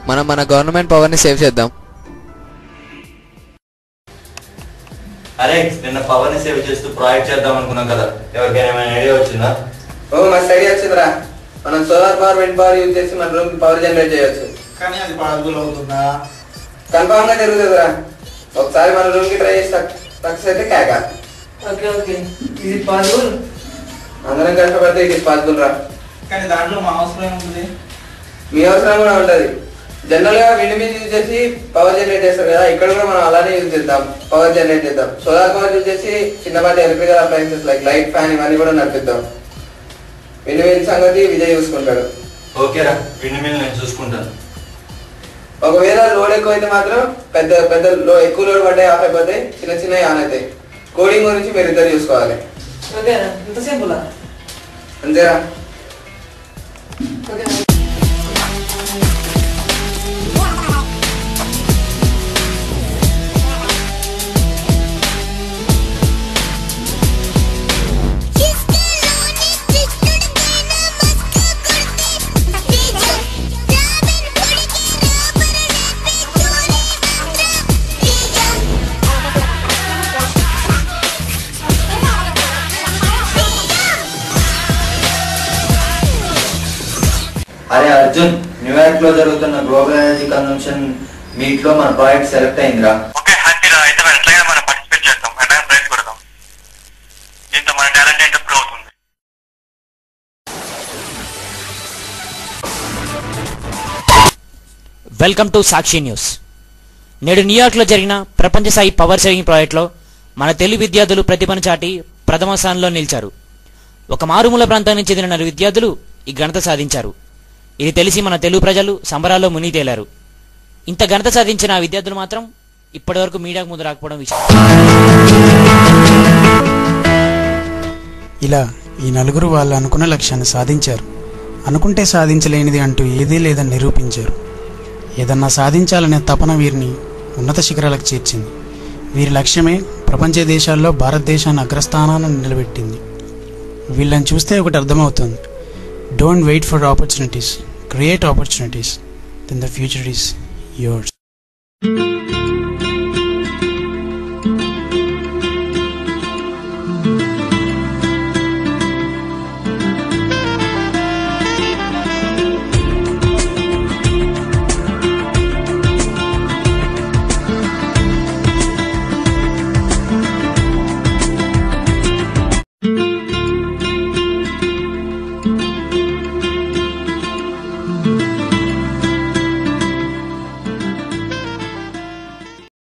మనం మన గవర్నమెంట్ పవర్ని సేవ్ చేద్దాం అరే నిన్న పవర్ ని సేవ్ చేస్తూ ప్రాజెక్ట్ చేద్దాం అనుకున్నాం కదా ఎవరికైనా ఏమైనా ఐడియా వచ్చిందా ఓ మా స్టడీ వచ్చిందిరా మనం solar power wind power use చేసి మన రూమ్ పవర్ జనరేట్ చేయొచ్చు కానీ అది పాడబుల్ అవుతుందా కన్ఫామ్ గా జరుగుతుందిరా ఒకసారి మన రూమ్ కి ట్రై చేసి సక్సెస్ అయితే కేక ఓకే ఓకే ఇది పాసిబుల్ అందరం కష్టపడితే ఇట్ ఇస్ పాసిబుల్ రా కానీ దాంట్లో మా అవసరం ఏముంది మీ అవసరం కూడా ఉంటది జనరల్ గా విండ్ మీద యూజ్ చేసి పవర్ జనరేట్ చేస్తారు కదా ఇక్కడ కూడా మనం అలానే యూజ్ చేద్దాం పవర్ జనరేట్ చేద్దాం సోలార్ పవర్ యూజ్ చేసి చిన్నపాటి electrical appliances like light fan ఇవన్నీ కూడా నడిపిద్దాం విండ్ మిల్ సంగతి విజయ్ చూసుకుంటాడు ఓకేరా విండ్ మిల్ నేను చూసుకుంటాను ఒకవేళ లోడ్ ఎక్కువ అయితే మాత్రం పెద్ద పెద్ద లో ఎక్కువ లోడ్ పడ్డాయి ఆఫ్ అయిపోతాయి చిన్న చిన్నవి ఆన్ అవుతాయి కోడింగ్ గురించి మీరు ఇద్దరు చూసుకోవాలి ఓకేనా ఇంత సింపుల్ అంతేరా ఓకే అరే అర్జున్ న్యూయార్క్ లో జరుగుతున్న గ్లోబల్ ఎనర్జీ కన్వెన్షన్ మీట్ లో మన ప్రాజెక్ట్ సెలెక్ట్ అయిందిరా ఓకే హ్యాపీరా అయితే మనం ఎట్లయినా మనం పార్టిసిపేట్ చేస్తాం ఎట్లయినా ప్రైజ్ కొడదాం దీంతో మన టాలెంట్ ఏంటో ప్రూవ్ అవుతుంది వెల్కమ్ టు సాక్షి న్యూస్ నేడు న్యూయార్క్లో జరిగిన ప్రపంచ స్థాయి పవర్ సేవింగ్ ప్రాజెక్టులో మన తెలుగు విద్యార్థులు ప్రతిభను చాటి ప్రథమ స్థానంలో నిలిచారు ఒక మారుమూల ప్రాంతానికి చెందిన నలుగురు విద్యార్థులు ఈ ఘనత సాధించారు ఇది తెలిసి మన తెలుగు ప్రజలు సంబరాల్లో మునిగి తేలారు ఇంత ఘనత సాధించిన ఆ విద్యార్థులు మాత్రం ఇప్పటివరకు మీడియాకు ముందు రాకపోవడం విషయం ఇలా ఈ నలుగురు వాళ్ళు అనుకున్న లక్ష్యాన్ని సాధించారు అనుకుంటే సాధించలేనిది అంటూ ఏదీ లేదని నిరూపించారు ఏదన్నా సాధించాలనే తపన వీరిని ఉన్నత శిఖరాలకు చేర్చింది వీరి లక్ష్యమే ప్రపంచ దేశాల్లో భారతదేశాన్ని అగ్రస్థానాన్ని నిలబెట్టింది వీళ్ళని చూస్తే ఒకటి అర్థమవుతుంది don't wait for opportunities create opportunities then the future is yours